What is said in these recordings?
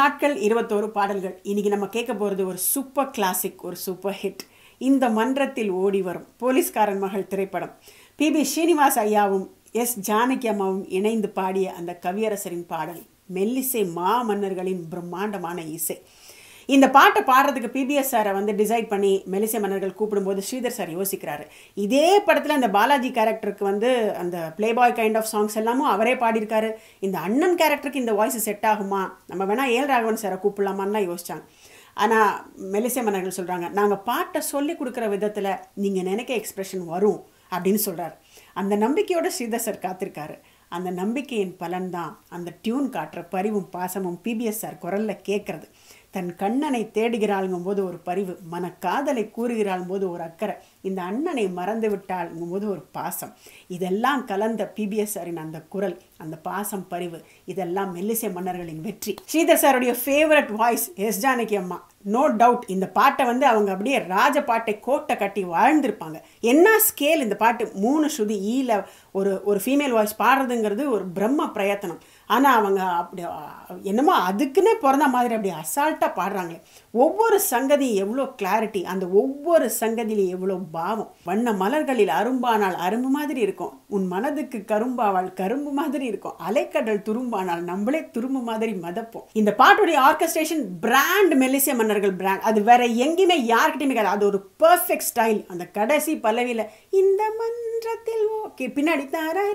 நாட்கள் இருபத்தோரு பாடல்கள் இன்னைக்கு நம்ம கேட்க போகிறது ஒரு சூப்பர் கிளாசிக் ஒரு சூப்பர் ஹிட் இந்த மன்றத்தில் ஓடி வரும் போலீஸ்காரன் மகள் திரைப்படம் பி பி ஸ்ரீனிவாஸ் ஐயாவும் எஸ் ஜானகி அம்மாவும் இணைந்து பாடிய அந்த கவியரசரின் பாடல் மெல்லிசை மா மன்னர்களின் பிரம்மாண்டமான இசை இந்த பாட்டை பாடுறதுக்கு பிபிஎஸ் சாரை வந்து டிசைட் பண்ணி மெலிசை மன்னர்கள் கூப்பிடும்போது ஸ்ரீதர் சார் யோசிக்கிறாரு இதே படத்தில் அந்த பாலாஜி கேரக்டருக்கு வந்து அந்த பிளேபாய் கைண்ட் ஆஃப் சாங்ஸ் எல்லாமும் அவரே பாடியிருக்காரு இந்த அண்ணன் கேரக்டருக்கு இந்த வாய்ஸ் செட் ஆகுமா நம்ம வேணால் ஏல் ராகவன் சாரை கூப்பிடலாமான்லாம் யோசிச்சாங்க ஆனால் மெலிசை மன்னர்கள் சொல்கிறாங்க நாங்கள் பாட்டை சொல்லி கொடுக்குற விதத்தில் நீங்கள் நினைக்க எக்ஸ்பிரஷன் வரும் அப்படின்னு சொல்கிறார் அந்த நம்பிக்கையோட ஸ்ரீதர் சார் காத்திருக்காரு அந்த நம்பிக்கையின் பலன்தான் அந்த டியூன் காட்டுற பரிவும் பாசமும் பிபிஎஸ் சார் குரலில் கேட்குறது தன் கண்ணனை தேடுகிறாள்ங்கும் போது ஒரு பரிவு மனக்காதலை கூறுகிறாள் போது ஒரு அக்கறை இந்த அண்ணனை மறந்து விட்டாள்ங்கும் போது ஒரு பாசம் இதெல்லாம் கலந்த பிபிஎஸ் சாரின் அந்த குரல் அந்த பாசம் பரிவு இதெல்லாம் மெல்லிசை மன்னர்களின் வெற்றி ஸ்ரீதர் சாருடைய ஃபேவரட் வாய்ஸ் எஸ் ஜானகி அம்மா நோ டவுட் இந்த பாட்டை வந்து அவங்க அப்படியே ராஜ பாட்டை கோட்டை கட்டி வாழ்ந்திருப்பாங்க என்ன ஸ்கேல் இந்த பாட்டு மூணு ஸ்ருதி ஈல ஒரு ஒரு ஃபீமேல் வாய்ஸ் பாடுறதுங்கிறது ஒரு பிரம்ம பிரயத்தனம் ஆனால் அவங்க அப்படி என்னமோ அதுக்குன்னே பிறந்த மாதிரி அப்படி அசால்ட்டாக பாடுறாங்களே ஒவ்வொரு சங்கதியும் எவ்வளோ கிளாரிட்டி அந்த ஒவ்வொரு சங்கதியிலும் எவ்வளோ பாவம் வண்ண மலர்களில் அரும்பானால் அரும்பு மாதிரி இருக்கும் உன் மனதுக்கு கரும்பாவால் கரும்பு மாதிரி இருக்கும் அலைக்கடல் துரும்பானால் நம்மளே துரும்பு மாதிரி மதப்போம் இந்த பாட்டுடைய ஆர்கஸ்ட்ரேஷன் பிராண்ட் மெல்லிசிய மன்னர்கள் பிராண்ட் அது வேற எங்கேயுமே யார்கிட்டயுமே கிடையாது அது ஒரு பர்ஃபெக்ட் ஸ்டைல் அந்த கடைசி பல்லவியில் இந்த மன்றத்தில் ஓகே பின்னாடி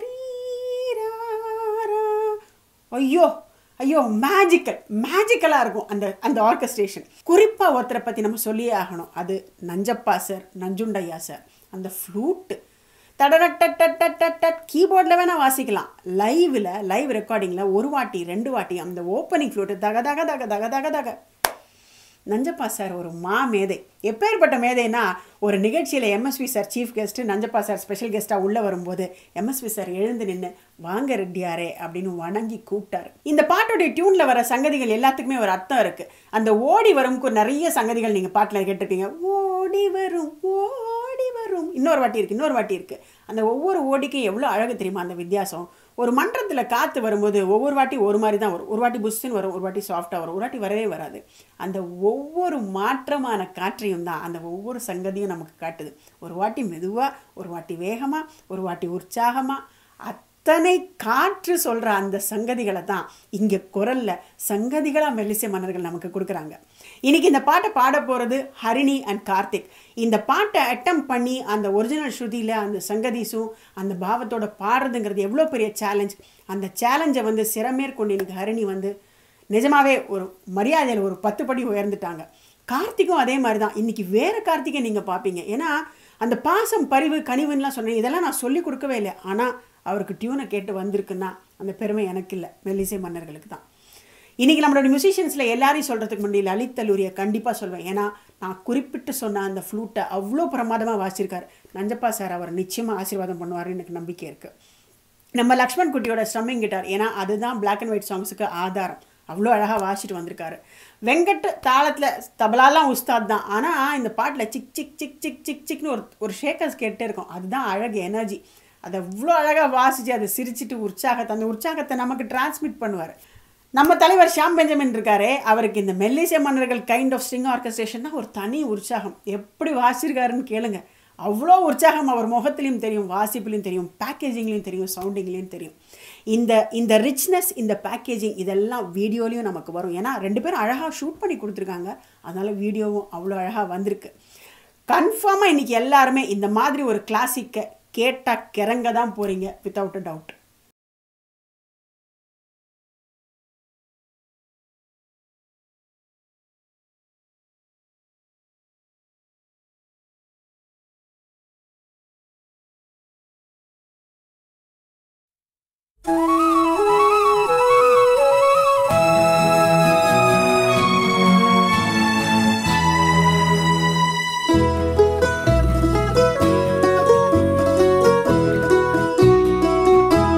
தாரீரா ஐயோ ஐயோ மேஜிக்கல் மேஜிக்கலாக இருக்கும் அந்த அந்த ஆர்கஸ்ட்ரேஷன் குறிப்பாக ஒருத்தரை பற்றி நம்ம சொல்லியே ஆகணும் அது நஞ்சப்பா சார் நஞ்சுண்டையா சார் அந்த ஃப்ளூட்டு தடரட்டட் கீபோர்டில் வேணால் வாசிக்கலாம் லைவில் லைவ் ரெக்கார்டிங்கில் ஒரு வாட்டி ரெண்டு வாட்டி அந்த ஓப்பனிங் ஃப்ளூட்டு தக தக தக தக தக தக நஞ்சப்பா சார் ஒரு மா மேதை எப்பேற்பட்ட மேதைனா ஒரு நிகழ்ச்சியில் MSV sir chief guest Nanjappa sir special கெஸ்ட்டாக உள்ளே வரும்போது எம்எஸ்வி சார் எழுந்து நின்று வாங்க ரெட்டியாரே அப்படின்னு வணங்கி கூப்பிட்டார் இந்த பாட்டுடைய டியூனில் வர சங்கதிகள் எல்லாத்துக்குமே ஒரு அர்த்தம் இருக்குது அந்த ஓடி வரும்க்கு நிறைய சங்கதிகள் நீங்கள் பாட்டில் கேட்டிருப்பீங்க ஓடி வரும் ஓடி வரும் இன்னொரு வாட்டி இருக்குது இன்னொரு வாட்டி இருக்குது அந்த ஒவ்வொரு ஓடிக்கும் எவ்வளோ அழகு தெரியுமா அந்த வித்தியாசம் ஒரு மன்றத்தில் காற்று வரும்போது ஒவ்வொரு வாட்டி ஒரு மாதிரி தான் வரும் ஒரு வாட்டி புஷ்ஷுன்னு வரும் ஒரு வாட்டி சாஃப்டாக வரும் ஒரு வாட்டி வரவே வராது அந்த ஒவ்வொரு மாற்றமான காற்றையும் தான் அந்த ஒவ்வொரு சங்கதியும் நமக்கு காட்டுது ஒரு வாட்டி மெதுவாக ஒரு வாட்டி வேகமாக ஒரு வாட்டி உற்சாகமாக அத்தனை காற்று சொல்கிற அந்த சங்கதிகளை தான் இங்கே குரலில் சங்கதிகளாக மெல்லிசை மன்னர்கள் நமக்கு கொடுக்குறாங்க இன்றைக்கி இந்த பாட்டை பாட போகிறது ஹரிணி அண்ட் கார்த்திக் இந்த பாட்டை அட்டம் பண்ணி அந்த ஒரிஜினல் ஸ்ருதியில் அந்த சங்கதிஸும் அந்த பாவத்தோட பாடுறதுங்கிறது எவ்வளோ பெரிய சேலஞ்ச் அந்த சேலஞ்சை வந்து சிறமேற்கொண்டு இன்றைக்கி ஹரிணி வந்து நிஜமாகவே ஒரு மரியாதையில் ஒரு பத்து படி உயர்ந்துட்டாங்க கார்த்திக்கும் அதே மாதிரி தான் இன்றைக்கி வேறு கார்த்திகை நீங்கள் பார்ப்பீங்க ஏன்னா அந்த பாசம் பரிவு கனிவுன்னெலாம் சொன்னேன் இதெல்லாம் நான் சொல்லி கொடுக்கவே இல்லை ஆனால் அவருக்கு டியூனை கேட்டு வந்திருக்குன்னா அந்த பெருமை எனக்கு இல்லை மெல்லிசை மன்னர்களுக்கு தான் இன்றைக்கி நம்மளோட மியூசிஷியன்ஸில் எல்லாரையும் சொல்கிறதுக்கு முன்னாடி லலித் தல்லூரியை கண்டிப்பாக சொல்வேன் ஏன்னா நான் குறிப்பிட்டு சொன்ன அந்த ஃப்ளூட்டை அவ்வளோ பிரமாதமாக வாசிச்சிருக்காரு நஞ்சப்பா சார் அவர் நிச்சயமாக ஆசீர்வாதம் பண்ணுவார் எனக்கு நம்பிக்கை இருக்குது நம்ம லக்ஷ்மண் குட்டியோட ஸ்ட்ரம்மிங் கிட்டார் ஏன்னா அதுதான் பிளாக் அண்ட் ஒயிட் சாங்ஸுக்கு ஆதாரம் அவ்வளோ அழகாக வாசிட்டு வந்திருக்காரு வெங்கட் தாளத்தில் தபலாலாம் உஸ்தாத் தான் ஆனால் இந்த பாட்டில் சிக் சிக் சிக் சிக் சிக் சிக்னு ஒரு ஒரு ஷேக்கர்ஸ் கேட்டே இருக்கும் அதுதான் அழகு எனர்ஜி அதை அவ்வளோ அழகாக வாசித்து அதை சிரிச்சிட்டு உற்சாகத்தை அந்த உற்சாகத்தை நமக்கு டிரான்ஸ்மிட் பண்ணுவார் நம்ம தலைவர் ஷாம் பெஞ்சமின் இருக்காரே அவருக்கு இந்த மெல்லிசை மன்னர்கள் கைண்ட் ஆஃப் ஸ்ட்ரிங் ஆர்கஸ்ட்ரேஷன்னா ஒரு தனி உற்சாகம் எப்படி வாசிச்சிருக்காருன்னு கேளுங்க அவ்வளோ உற்சாகம் அவர் முகத்துலையும் தெரியும் வாசிப்புலையும் தெரியும் பேக்கேஜிங்லேயும் தெரியும் சவுண்டிங்லேயும் தெரியும் இந்த இந்த ரிச்னஸ் இந்த பேக்கேஜிங் இதெல்லாம் வீடியோலையும் நமக்கு வரும் ஏன்னா ரெண்டு பேரும் அழகாக ஷூட் பண்ணி கொடுத்துருக்காங்க அதனால் வீடியோவும் அவ்வளோ அழகாக வந்திருக்கு கன்ஃபார்மாக இன்றைக்கி எல்லாருமே இந்த மாதிரி ஒரு கிளாசிக்கை கேட்டால் கிறங்க தான் போகிறீங்க without a doubt thank you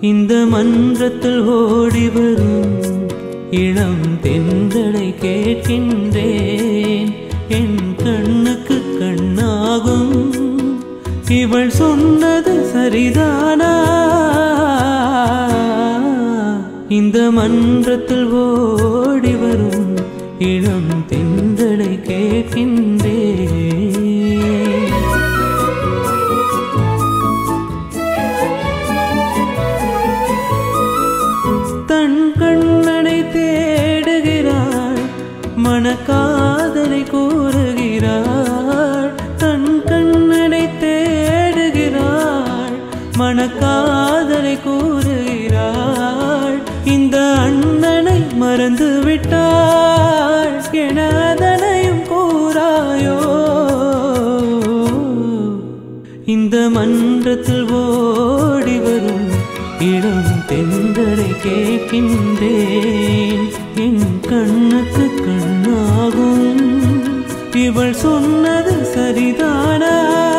இந்த மன்றத்தில் ஓடி வரும் இளம் தென்றலை கேட்கின்றேன் என் கண்ணுக்கு கண்ணாகும் இவள் சொன்னது சரிதானா இந்த மன்றத்தில் ஓடி வரும் இளம் தென்றலை கேட்கின்றேன் தன் கண்ணனை தேடுகிறாள் மனக்காதலை கூறுகிறாள் தன் கண்ணனை தேடுகிறாள் மனக்காதலை கூறுகிறாள் இந்த அண்ணனை மறந்து விட்டாள் என அதனையும் கூறாயோ இந்த மன்றத்தில் ஓடி வரும் இளம் தென்றலை கேட்கின்றேன் என் கண்ணுக்கு கண்ணாகும் இவள் சொன்னது சரிதானா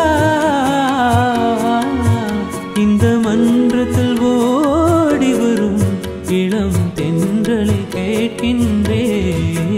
இந்த மன்றத்தில் ஓடி வரும் இளம் தென்றலை கேட்கின்றேன்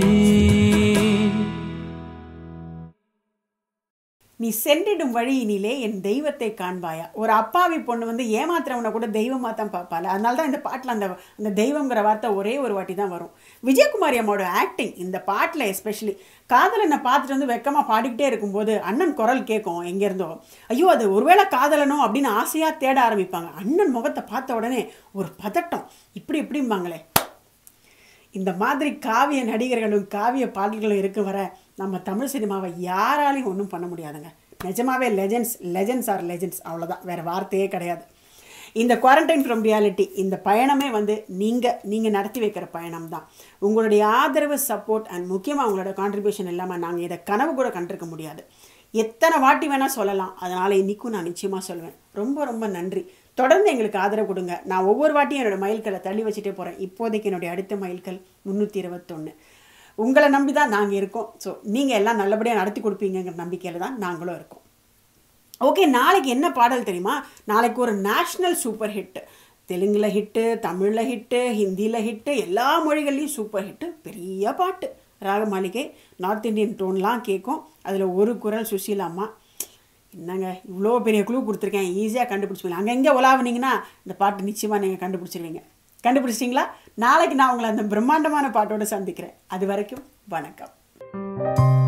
நீ சென்றிடும் வழியினிலே என் தெய்வத்தை காண்பாயா ஒரு அப்பாவி பொண்ணு வந்து ஏமாத்துறவனை கூட தெய்வமாக தான் பார்ப்பாள் அதனால தான் இந்த பாட்டில் அந்த அந்த தெய்வங்கிற வார்த்தை ஒரே ஒரு வாட்டி தான் வரும் விஜயகுமாரி அம்மாவோட ஆக்டிங் இந்த பாட்டில் எஸ்பெஷலி காதலனை பார்த்துட்டு வந்து வெக்கமாக பாடிக்கிட்டே இருக்கும்போது அண்ணன் குரல் கேட்கும் எங்கேருந்தோ ஐயோ அது ஒருவேளை காதலனோ அப்படின்னு ஆசையாக தேட ஆரம்பிப்பாங்க அண்ணன் முகத்தை பார்த்த உடனே ஒரு பதட்டம் இப்படி இப்படிம்பாங்களே இந்த மாதிரி காவிய நடிகர்களும் காவிய பாடல்களும் இருக்கும் வர நம்ம தமிழ் சினிமாவை யாராலையும் ஒன்றும் பண்ண முடியாதுங்க நிஜமாவே லெஜெண்ட்ஸ் லெஜெண்ட்ஸ் ஆர் லெஜெண்ட்ஸ் அவ்வளோதான் வேறு வார்த்தையே கிடையாது இந்த குவாரண்டைன் ஃப்ரம் ரியாலிட்டி இந்த பயணமே வந்து நீங்கள் நீங்கள் நடத்தி வைக்கிற பயணம் தான் உங்களுடைய ஆதரவு சப்போர்ட் அண்ட் முக்கியமாக உங்களோட கான்ட்ரிபியூஷன் இல்லாமல் நாங்கள் இதை கனவு கூட கண்டிருக்க முடியாது எத்தனை வாட்டி வேணால் சொல்லலாம் அதனால் இன்றைக்கும் நான் நிச்சயமாக சொல்வேன் ரொம்ப ரொம்ப நன்றி தொடர்ந்து எங்களுக்கு ஆதரவு கொடுங்க நான் ஒவ்வொரு வாட்டியும் என்னோட மைல்களை தள்ளி வச்சுட்டே போகிறேன் இப்போதைக்கு என்னுடைய அடுத்த மைல்கள் முந்நூற்றி இருபத்தொன்று உங்களை நம்பி தான் நாங்கள் இருக்கோம் ஸோ நீங்கள் எல்லாம் நல்லபடியாக நடத்தி கொடுப்பீங்கிற நம்பிக்கையில் தான் நாங்களும் இருக்கோம் ஓகே நாளைக்கு என்ன பாடல் தெரியுமா நாளைக்கு ஒரு நேஷ்னல் சூப்பர் ஹிட் தெலுங்கில் ஹிட்டு தமிழில் ஹிட்டு ஹிந்தியில் ஹிட்டு எல்லா மொழிகள்லையும் சூப்பர் ஹிட்டு பெரிய பாட்டு ராகமாளிகை நார்த் இந்தியன் டோன்லாம் கேட்கும் அதில் ஒரு குரல் சுசீலா அம்மா என்னங்க இவ்வளோ பெரிய குழு கொடுத்துருக்கேன் ஈஸியாக கண்டுபிடிச்சிக்கலாம் அங்கங்கே உலாவுனீங்கன்னா இந்த பாட்டு நிச்சயமாக நீங்கள் கண்டுபிடிச்சிருவீங்க கண்டுபிடிச்சிட்டிங்களா நாளைக்கு நான் உங்களை அந்த பிரம்மாண்டமான பாட்டோடு சந்திக்கிறேன் அது வரைக்கும் வணக்கம்